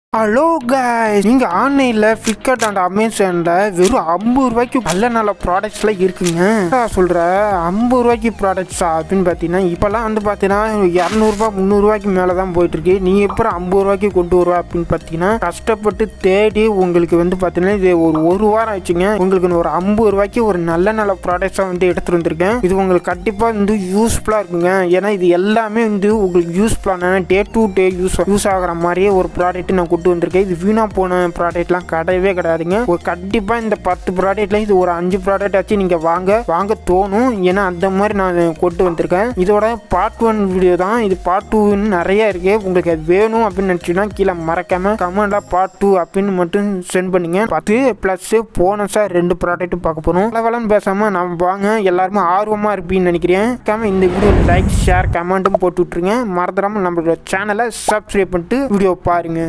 Hello guys நீங்க ஆன்லைன்ல Flipkart and அமேசான்ல வெறும் ஐம்பது ரூபாய்க்கு நல்ல நல்ல ப்ராடக்ட்ஸ்லாம் இருக்குங்க என்னடா சொல்ற ஐம்பது ரூபாய்க்கு ப்ராடக்ட்ஸா அப்படின்னு பார்த்தீங்கன்னா இப்போல்லாம் வந்து பார்த்தீங்கன்னா இரநூறுபா முந்நூறுரூவாய்க்கு மேலே தான் போயிட்டு இருக்கு நீங்க எப்போ ஐம்பது ரூபாய்க்கு கொண்டு வருவா அப்படின்னு பார்த்தீங்கன்னா கஷ்டப்பட்டு தேடி உங்களுக்கு வந்து பார்த்தீங்கன்னா இது ஒரு ஒரு வாரம் ஆச்சுங்க உங்களுக்கு ஒரு ஐம்பது ரூபாய்க்கு ஒரு நல்ல நல்ல ப்ராடக்ட்ஸாக வந்து எடுத்துட்டு வந்திருக்கேன் இது உங்களுக்கு கண்டிப்பாக வந்து யூஸ்ஃபுல்லாக இருக்குங்க ஏன்னா இது எல்லாமே வந்து உங்களுக்கு யூஸ்ஃபுல்லான day to day use use ஆகிற மாதிரியே ஒரு ப்ராடக்ட் நான் கொண்டு வந்திருக்கேன் இது வீணா போன ப்ராடக்ட்லாம் கிடையவே கிடையாதுங்க ஒரு கண்டிப்பாக இந்த பத்து ப்ராடக்ட்ல இது ஒரு அஞ்சு ப்ராடக்ட் ஆச்சு நீங்கள் வாங்க வாங்க தோணும் ஏன்னா அந்த மாதிரி நான் கொண்டு வந்திருக்கேன் இதோட பார்ட் ஒன் வீடியோ தான் இது பார்ட் டூன்னு நிறைய இருக்கு உங்களுக்கு அது வேணும் அப்படின்னு நினச்சிங்கன்னா கீழே மறக்காம கமெண்ட்ல பார்ட் டூ அப்படின்னு மட்டும் சென்ட் பண்ணுங்க பத்து ப்ளஸ் போனஸாக ரெண்டு ப்ராடக்ட் பார்க்க போகிறோம் அளவெல்லாம் பேசாமல் நம்ம வாங்க எல்லாருமே ஆர்வமாக இருப்பீங்கன்னு நினைக்கிறேன் கம இந்த வீடியோ லைக் ஷேர் கமெண்ட்டும் போட்டு விட்ருங்க மறந்துடாமல் நம்மளோட சேனலை சப்ஸ்கிரைப் பண்ணிட்டு வீடியோ பாருங்க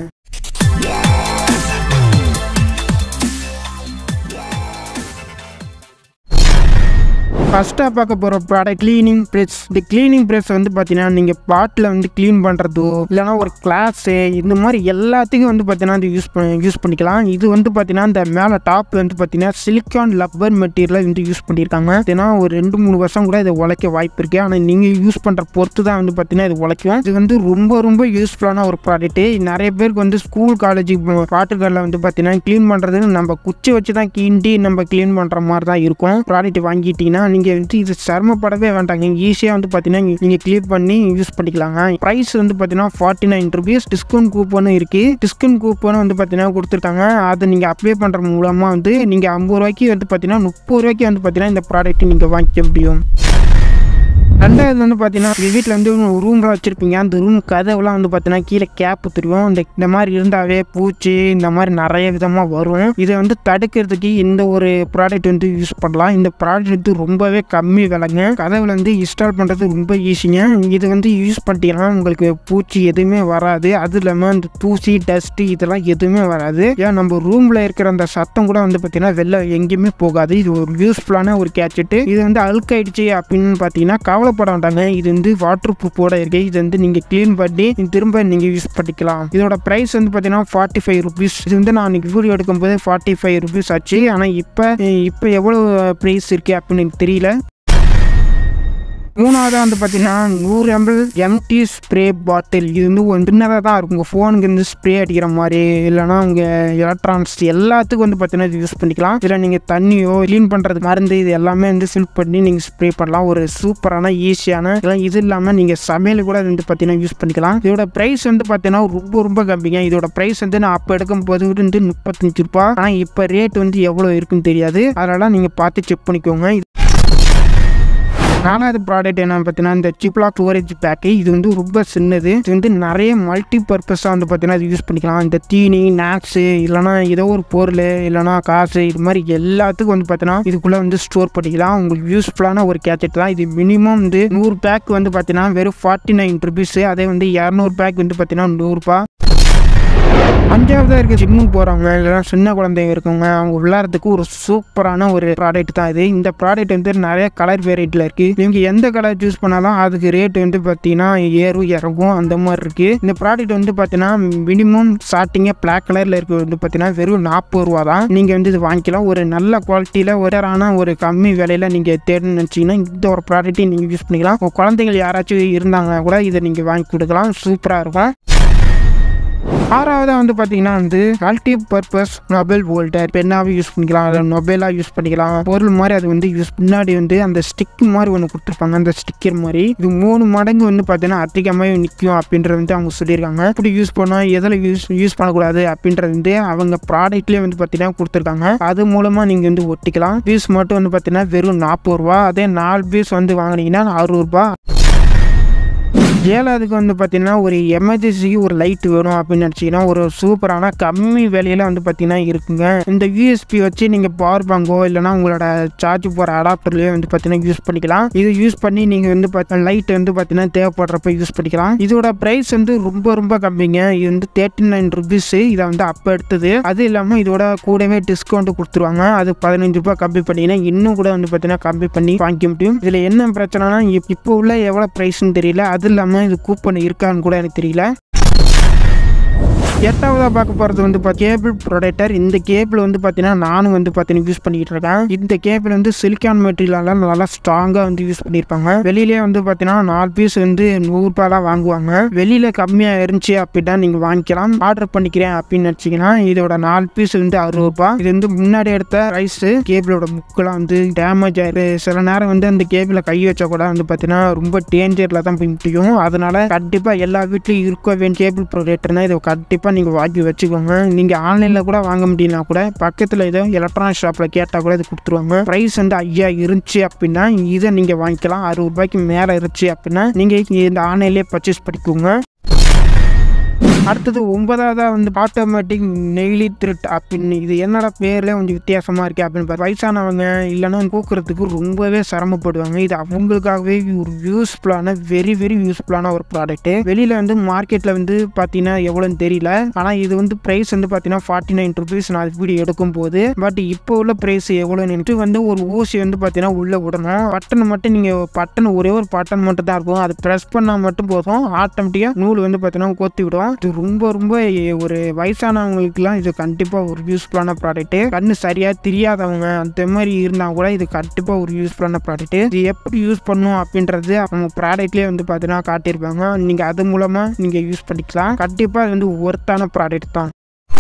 ஃபஸ்ட்டாக பார்க்க போகிற ப்ராடக்ட் க்ளீனிங் ப்ரெஸ் இந்த க்ளீனிங் ப்ரெஸ் வந்து பார்த்தீங்கன்னா நீங்கள் பாட்டில் வந்து க்ளீன் பண்ணுறதோ இல்லைனா ஒரு கிளாஸு இந்த மாதிரி எல்லாத்துக்கும் வந்து பார்த்தீங்கன்னா இது யூஸ் பண்ண யூஸ் பண்ணிக்கலாம் இது வந்து பார்த்தீங்கன்னா இந்த மேலே டாப் வந்து பார்த்தீங்கன்னா சிலிக்கான் லப்பர் மெட்டீரியலை வந்து யூஸ் பண்ணியிருக்காங்க ஏன்னா ஒரு ரெண்டு மூணு வருஷம் கூட இதை உழைக்க வாய்ப்பு இருக்குது ஆனால் நீங்கள் யூஸ் பண்ணுற பொறுத்து தான் வந்து பார்த்தீங்கன்னா இது உழைக்கும் இது வந்து ரொம்ப ரொம்ப யூஸ்ஃபுல்லான ஒரு ப்ராடக்ட்டு நிறைய பேருக்கு வந்து ஸ்கூல் காலேஜ் பாட்டுகளில் வந்து பார்த்தீங்கன்னா க்ளீன் பண்ணுறது நம்ம குச்சி வச்சு தான் கீண்டி நம்ம க்ளீன் பண்ணுற மாதிரி தான் இருக்கும் ப்ராடக்ட் வாங்கிட்டீங்கன்னா நீங்கள் வந்து இது சிரமப்படவே வேண்டாங்க ஈஸியாக வந்து பார்த்தீங்கன்னா நீங்கள் க்ளீன் பண்ணி யூஸ் பண்ணிக்கலாங்க ப்ரைஸ் வந்து பார்த்தீங்கன்னா ஃபார்ட்டி நைன் ருபீஸ் டிஸ்கவுண்ட் கூப்பனும் இருக்குது டிஸ்கவுண்ட் கூப்பனும் வந்து பார்த்தீங்கன்னா கொடுத்துருக்காங்க அதை நீங்கள் அப்ளை பண்ணுற மூலமாக வந்து நீங்கள் ஐம்பது ரூபாய்க்கு வந்து பார்த்தீங்கன்னா முப்பது ரூபாய்க்கு வந்து பார்த்தீங்கன்னா இந்த ப்ராடக்ட் நீங்கள் வாங்கிக்க முடியும் ரெண்டாவது வந்து பார்த்தீங்கன்னா உங்கள் வீட்டில் வந்து ரூம்லாம் வச்சுருப்பீங்க அந்த ரூம் கதவுலாம் வந்து பார்த்தீங்கன்னா கீழே கேப்பு தெரியும் இந்த இந்த மாதிரி இருந்தாவே பூச்சி இந்த மாதிரி நிறைய விதமாக வரும் இதை வந்து தடுக்கிறதுக்கு இந்த ஒரு ப்ராடக்ட் வந்து யூஸ் பண்ணலாம் இந்த ப்ராடக்ட் வந்து ரொம்பவே கம்மி விலைங்க கதவுல வந்து இன்ஸ்டால் பண்ணுறது ரொம்ப ஈஸிங்க இது வந்து யூஸ் பண்ணிட்டீங்கன்னா உங்களுக்கு பூச்சி எதுவுமே வராது அது இல்லாமல் இந்த தூசி டஸ்ட்டு இதெல்லாம் எதுவுமே வராது ஏன் நம்ம ரூமில் இருக்கிற அந்த சத்தம் கூட வந்து பார்த்தீங்கன்னா வெளில எங்கேயுமே போகாது இது ஒரு யூஸ்ஃபுல்லான ஒரு கேட்செட்டு இது வந்து அழுக்காயிடுச்சு அப்படின்னு பார்த்தீங்கன்னா கவலைப்பட வேண்டாங்க இது வந்து வாட்டர் ப்ரூஃபோட இருக்கு இது வந்து நீங்கள் க்ளீன் பண்ணி திரும்ப நீங்கள் யூஸ் பண்ணிக்கலாம் இதோட ப்ரைஸ் வந்து பார்த்தீங்கன்னா ஃபார்ட்டி ஃபைவ் ருபீஸ் இது வந்து நான் இன்னைக்கு வீடியோ எடுக்கும்போது ஃபார்ட்டி ஃபைவ் ருபீஸ் ஆச்சு ஆனால் இப்போ இப்போ எவ்வளோ ப்ரைஸ் இருக்குது அப்படின்னு எனக்கு தெரியல மூணாவது வந்து பார்த்தீங்கன்னா நூறு எம்எல் எம்டி ஸ்ப்ரே பாட்டில் இது வந்து ஒரு சின்னதாக தான் இருக்கும் உங்கள் ஃபோனுக்கு வந்து ஸ்ப்ரே அடிக்கிற மாதிரி இல்லைனா உங்கள் எலக்ட்ரானிக்ஸ் எல்லாத்துக்கும் வந்து பார்த்தீங்கன்னா இது யூஸ் பண்ணிக்கலாம் இதில் நீங்கள் தண்ணியோ க்ளீன் பண்ணுறது மருந்து இது எல்லாமே வந்து ஃபில் பண்ணி நீங்கள் ஸ்ப்ரே பண்ணலாம் ஒரு சூப்பரான ஈஸியான இதெல்லாம் இது இல்லாமல் நீங்கள் சமையல் கூட வந்து பார்த்தீங்கன்னா யூஸ் பண்ணிக்கலாம் இதோட ப்ரைஸ் வந்து பார்த்தீங்கன்னா ரொம்ப ரொம்ப கம்மிங்க இதோட ப்ரைஸ் வந்து நான் அப்போ எடுக்கும் போது வந்து முப்பத்தஞ்சு ரூபாய் ஆனால் இப்போ ரேட் வந்து எவ்வளோ இருக்குன்னு தெரியாது அதனால் நீங்கள் பார்த்து செக் பண்ணிக்கோங்க நாலாவது ப்ராடக்ட் என்ன பார்த்தீங்கன்னா இந்த சிப்லா ஸ்டோரேஜ் பேக்கு இது வந்து ரொம்ப சின்னது இது வந்து நிறைய மல்டி பர்பஸாக வந்து பார்த்தீங்கன்னா இது யூஸ் பண்ணிக்கலாம் இந்த தீனி ஸ்நாக்ஸு இல்லைனா ஏதோ ஒரு பொருள் இல்லைனா காசு இது மாதிரி எல்லாத்துக்கும் வந்து பார்த்தீங்கன்னா இதுக்குள்ளே வந்து ஸ்டோர் பண்ணிக்கலாம் உங்களுக்கு யூஸ்ஃபுல்லான ஒரு கேட்செட் தான் இது மினிமம் வந்து நூறு பேக் வந்து பார்த்தீங்கன்னா வெறும் ஃபார்ட்டி நைன் ருபீஸு அதே வந்து இரநூறு பேக் வந்து பார்த்தீங்கன்னா நூறுரூபா அஞ்சாவதாக இருக்க ஜிம்முக்கு போகிறவங்க இல்லைனா சின்ன குழந்தைங்க இருக்கவங்க அவங்க விளையாடுறதுக்கு ஒரு சூப்பரான ஒரு ப்ராடக்ட் தான் இது இந்த ப்ராடக்ட் வந்து நிறைய கலர் வெரைட்டியில் இருக்குது இவங்க எந்த கலர் சூஸ் பண்ணாலும் அதுக்கு ரேட் வந்து பார்த்தீங்கன்னா ஏறும் இறங்கும் அந்த மாதிரி இருக்குது இந்த ப்ராடக்ட் வந்து பார்த்தீங்கன்னா மினிமம் ஸ்டார்டிங்கே பிளாக் கலரில் இருக்க வந்து பார்த்தீங்கன்னா வெறும் நாற்பது ரூபா தான் நீங்கள் வந்து இது வாங்கிக்கலாம் ஒரு நல்ல குவாலிட்டியில் ஒரேரான ஒரு கம்மி விலையில் நீங்கள் தேடணும்னு நினச்சிங்கன்னா இந்த ஒரு ப்ராடக்ட்டையும் நீங்கள் யூஸ் பண்ணிக்கலாம் உங்கள் குழந்தைகள் யாராச்சும் இருந்தாங்கன்னா கூட இதை நீங்கள் வாங்கி கொடுக்கலாம் சூப்பராக இருக்கும் ஆறாவதாக வந்து பார்த்தீங்கன்னா வந்து மல்டி பர்பஸ் மொபைல் ஹோல்டர் பெண்ணாவே யூஸ் பண்ணிக்கலாம் அதை மொபைலாக யூஸ் பண்ணிக்கலாம் பொருள் மாதிரி அது வந்து யூஸ் முன்னாடி வந்து அந்த ஸ்டிக் மாதிரி ஒன்று கொடுத்துருப்பாங்க அந்த ஸ்டிக்கர் மாதிரி இது மூணு மடங்கு வந்து பார்த்தீங்கன்னா அதிகமாக நிற்கும் அப்படின்றது வந்து அவங்க சொல்லியிருக்காங்க இப்படி யூஸ் பண்ணால் எதில் யூஸ் யூஸ் பண்ணக்கூடாது அப்படின்றது வந்து அவங்க ப்ராடக்ட்லேயே வந்து பார்த்தீங்கன்னா கொடுத்துருக்காங்க அது மூலமாக நீங்கள் வந்து ஒட்டிக்கலாம் பீஸ் மட்டும் வந்து பார்த்தீங்கன்னா வெறும் நாற்பது ரூபா அதே நாலு பீஸ் வந்து வாங்கினீங்கன்னா அறுபது ஏழாவதுக்கு வந்து பார்த்தீங்கன்னா ஒரு எமர்ஜென்சிக்கு ஒரு லைட் வேணும் அப்படின்னு நினச்சிங்கன்னா ஒரு சூப்பரான கம்மி விலையில வந்து பார்த்தீங்கன்னா இருக்குங்க இந்த யூஎஸ்பி வச்சு நீங்கள் பவர் பேங்கோ இல்லைனா உங்களோட சார்ஜ் போகிற அடாப்டர்லேயே வந்து பார்த்தீங்கன்னா யூஸ் பண்ணிக்கலாம் இது யூஸ் பண்ணி நீங்கள் வந்து பார்த்தா லைட் வந்து பார்த்தீங்கன்னா தேவைப்படுறப்ப யூஸ் பண்ணிக்கலாம் இதோட ப்ரைஸ் வந்து ரொம்ப ரொம்ப கம்மிங்க இது வந்து தேர்ட்டி நைன் ருபீஸ் இதை வந்து அப்போ எடுத்தது அது இல்லாமல் இதோட கூடவே டிஸ்கவுண்ட் கொடுத்துருவாங்க அது பதினஞ்சு ரூபாய் கம்மி பண்ணிங்கன்னா இன்னும் கூட வந்து பார்த்தீங்கன்னா கம்மி பண்ணி வாங்கிக்க முடியும் இதில் என்ன பிரச்சனைனா இப்- இப்போ உள்ள எவ்வளோ ப்ரைஸ்னு தெரியல அது இல்லாமல் இது கூப்பன் இருக்கான்னு கூட எனக்கு தெரியல எட்டாவதாக பார்க்க போகிறது வந்து பார்த்தா கேபிள் ப்ரொடக்டர் இந்த கேபிள் வந்து பார்த்தீங்கன்னா நானும் வந்து பார்த்தீங்கன்னா யூஸ் பண்ணிக்கிட்டு இருக்கேன் இந்த கேபிள் வந்து சிலிக்கான் மெட்டீரியலால் நல்லா ஸ்ட்ராங்காக வந்து யூஸ் பண்ணியிருப்பாங்க வெளியிலே வந்து பார்த்தீங்கன்னா நாலு பீஸ் வந்து நூறுரூபாலாம் வாங்குவாங்க வெளியில் கம்மியாக இருந்துச்சு அப்படின்னா நீங்கள் வாங்கிக்கலாம் ஆர்டர் பண்ணிக்கிறேன் அப்படின்னு நினச்சிங்கன்னா இதோட நாலு பீஸ் வந்து அறுபது ரூபாய் இது வந்து முன்னாடி எடுத்த ரைஸு கேபிளோட முக்கெல்லாம் வந்து டேமேஜ் ஆயிரு சில நேரம் வந்து அந்த கேபிளை கை வச்சா கூட வந்து பார்த்தீங்கன்னா ரொம்ப டேஞ்சரில் தான் போய் முடியும் அதனால கண்டிப்பாக எல்லா வீட்லையும் இருக்க வேண்டிய கேபிள் ப்ரொடக்டர்னா இதை கண்டிப்பாக நீங்கள் வாங்கி வச்சுக்கோங்க நீங்கள் ஆன்லைனில் கூட வாங்க முடியலனா கூட பக்கத்தில் ஏதோ எலக்ட்ரானிக் ஷாப்பில் கேட்டால் கூட இது கொடுத்துருவாங்க ப்ரைஸ் வந்து ஐயா இருந்துச்சு அப்படின்னா இதை நீங்கள் வாங்கிக்கலாம் அறுபது ரூபாய்க்கு மேலே இருந்துச்சு அப்படின்னா நீங்கள் இந்த ஆன்லைன்லேயே பர்ச்சேஸ் பண்ணிக்கோங்க அடுத்தது ஒன்பதாவதா வந்து ஆட்டோமேட்டிக் நெய்லி த்ரெட் அப்படின்னு இது என்னடா பேர்ல கொஞ்சம் வித்தியாசமா இருக்கு அப்படின்னு பாரு. வயசானவங்க இல்லைன்னா பூக்கிறதுக்கு ரொம்பவே சிரமப்படுவாங்க இது அவங்களுக்காகவே ஒரு யூஸ்ஃபுல்லான வெரி வெரி யூஸ்ஃபுல்லான ஒரு ப்ராடக்ட் வெளியில வந்து மார்க்கெட்ல வந்து பார்த்தீங்கன்னா எவ்வளோன்னு தெரியல ஆனால் இது வந்து ப்ரைஸ் வந்து பார்த்தீங்கன்னா ஃபார்ட்டி நைன் ருபீஸ் நான் வீடியோ எடுக்கும் போது பட் இப்போ உள்ள ப்ரைஸ் எவ்வளோன்னு வந்து ஒரு ஊசி வந்து பார்த்தீங்கன்னா உள்ள விடணும் பட்டன் மட்டும் நீங்கள் பட்டன் ஒரே ஒரு பட்டன் மட்டும் தான் இருக்கும் அது ப்ரெஸ் பண்ணால் மட்டும் போதும் ஆட்டோமேட்டிக்காக நூல் வந்து பார்த்தீங்கன்னா கோத்தி விடும் இது ரொம்ப ரொம்ப ஒரு வயசானவங்களுக்குலாம் இது கண்டிப்பாக ஒரு யூஸ்ஃபுல்லான ப்ராடக்ட்டு கண்ணு சரியாக தெரியாதவங்க அந்த மாதிரி இருந்தால் கூட இது கண்டிப்பாக ஒரு யூஸ்ஃபுல்லான ப்ராடக்ட் இது எப்படி யூஸ் பண்ணும் அப்படின்றது அவங்க ப்ராடக்ட்லேயே வந்து பார்த்தீங்கன்னா காட்டியிருப்பாங்க நீங்கள் அது மூலமாக நீங்கள் யூஸ் பண்ணிக்கலாம் கண்டிப்பாக இது வந்து ஒர்த்தான ப்ராடக்ட் தான்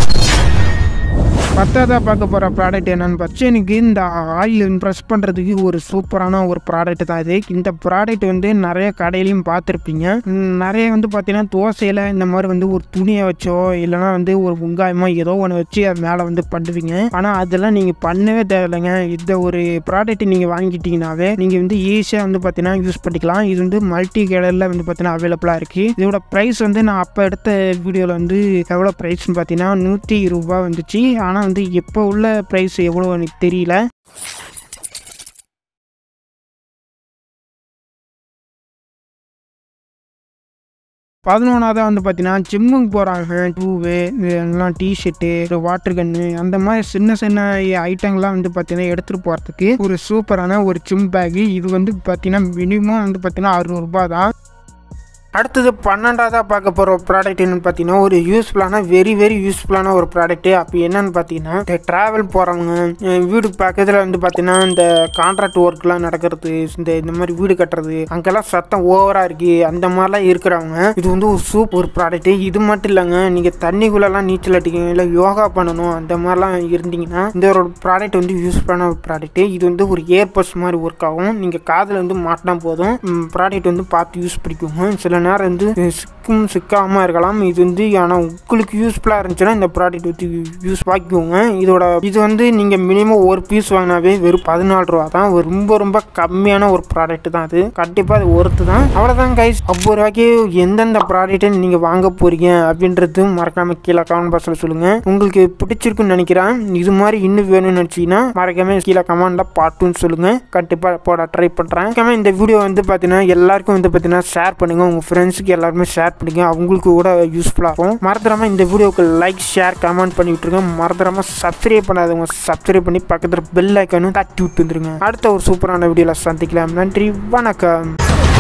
பத்தாவதா பார்க்க போகிற ப்ராடக்ட் என்னன்னு பார்த்தா எனக்கு இந்த ஆயில் ப்ரெஸ் பண்ணுறதுக்கு ஒரு சூப்பரான ஒரு ப்ராடக்ட் தான் இது இந்த ப்ராடக்ட் வந்து நிறைய கடையிலையும் பார்த்துருப்பீங்க ம், நிறைய வந்து பார்த்தீங்கன்னா தோசையில் இந்த மாதிரி வந்து ஒரு துணியை வச்சோ இல்லைனா வந்து ஒரு வெங்காயமோ ஏதோ ஒன்று வச்சு அது மேலே வந்து பண்ணுவீங்க ஆனால் அதெல்லாம் நீங்கள் பண்ணவே தேவையில்லைங்க இந்த ஒரு ப்ராடக்ட் நீங்கள் வாங்கிட்டீங்கன்னாவே நீங்கள் வந்து ஈஸியாக வந்து பார்த்தீங்கன்னா யூஸ் பண்ணிக்கலாம் இது வந்து மல்டி கலரில் வந்து பார்த்தீங்கன்னா அவைலபிளாக இருக்குது இதோட ப்ரைஸ் வந்து நான் அப்போ எடுத்த வீடியோவில் வந்து எவ்வளோ ப்ரைஸ்னு பார்த்தீங்கன்னா நூற்றி இருபது ரூபா வந்துச்சு ஆனால் வந்து இப்போ உள்ள ப்ரைஸ் எவ்வளோ எனக்கு தெரியல பதினொன்றாவது வந்து பார்த்தீங்கன்னா ஜிம்முக்கு போகிறாங்க ஷூவு எல்லாம் டிஷர்ட்டு ஒரு வாட்டர் கன்னு அந்த மாதிரி சின்ன சின்ன ஐட்டங்கள்லாம் வந்து பார்த்தீங்கன்னா எடுத்துகிட்டு போகிறதுக்கு ஒரு சூப்பரான ஒரு ஜிம் பேக்கு இது வந்து பார்த்தீங்கன்னா மினிமம் வந்து பார்த்தீங்கன்னா அறுநூறுபா தான் அடுத்தது பன்னெண்டாவதாக பார்க்க போகிற ப்ராடக்ட் என்னன்னு பார்த்தீங்கன்னா ஒரு யூஸ்ஃபுல்லான வெரி வெரி யூஸ்ஃபுல்லான ஒரு ப்ராடக்ட் அப்போ என்னன்னு பார்த்தீங்கன்னா இந்த ட்ராவல் போகிறவங்க வீடு பக்கத்தில் வந்து பார்த்தீங்கன்னா இந்த கான்ட்ராக்ட் ஒர்க்லாம் நடக்கிறது இந்த இந்த மாதிரி வீடு கட்டுறது அங்கெல்லாம் சத்தம் ஓவராக இருக்கு அந்த மாதிரிலாம் இருக்கிறவங்க இது வந்து ஒரு சூப் ஒரு ப்ராடக்ட் இது மட்டும் இல்லைங்க நீங்கள் தண்ணிக்குள்ளெல்லாம் நீச்சல் அடிக்கணும் இல்லை யோகா பண்ணணும் அந்த மாதிரிலாம் இருந்தீங்கன்னா இந்த ஒரு ப்ராடக்ட் வந்து யூஸ்ஃபுல்லான ஒரு ப்ராடக்ட் இது வந்து ஒரு ஏர்பஸ் மாதிரி ஒர்க் ஆகும் நீங்கள் காதில் வந்து மாட்டினா போதும் ப்ராடக்ட் வந்து பார்த்து யூஸ் பண்ணிக்கோங்க சில நேரம் வந்து சிக்கும் சிக்காமல் இருக்கலாம் இது வந்து ஆனால் உங்களுக்கு யூஸ்ஃபுல்லாக இருந்துச்சுன்னா இந்த ப்ராடக்ட் வந்து யூஸ் வாங்கிக்கோங்க இதோட இது வந்து நீங்கள் மினிமம் ஒரு பீஸ் வாங்கினாவே வெறும் பதினாலு ரூபா தான் ஒரு ரொம்ப ரொம்ப கம்மியான ஒரு ப்ராடக்ட் தான் அது கண்டிப்பாக அது ஒர்த்து தான் அவ்வளோதான் கைஸ் ஐம்பது ரூபாய்க்கு எந்தெந்த ப்ராடக்ட்டை நீங்கள் வாங்க போறீங்க அப்படின்றது மறக்காம கீழே கமெண்ட் பாக்ஸில் சொல்லுங்கள் உங்களுக்கு பிடிச்சிருக்குன்னு நினைக்கிறேன் இது மாதிரி இன்னும் வேணும்னு நினச்சிங்கன்னா மறக்காம கீழே கமெண்டில் பாட்டுன்னு சொல்லுங்கள் கண்டிப்பாக போட ட்ரை பண்ணுறேன் மறக்காம இந்த வீடியோ வந்து பார்த்தீங்கன்னா எல்லாருக்கும் வந்து பார்த்தீங்கன்னா ஷேர் பண்ணுங்கள் உங்கள் ஃப்ரெண்ட்ஸுக்கு எல்லாருமே ஷேர் பண்ணுங்க அவங்களுக்கு கூட யூஸ்ஃபுல்லாக இருக்கும் மறந்துடாம இந்த வீடியோவுக்கு லைக் ஷேர் கமெண்ட் பண்ணி விட்டுருங்க மறந்துடாம சப்ஸ்கிரைப் பண்ணாதவங்க சப்ஸ்கிரைப் பண்ணி பக்கத்தில் பெல் ஐக்கானும் தட்டி விட்டு வந்துருங்க அடுத்த ஒரு சூப்பரான வீடியோவில் சந்திக்கலாம் நன்றி வணக்கம்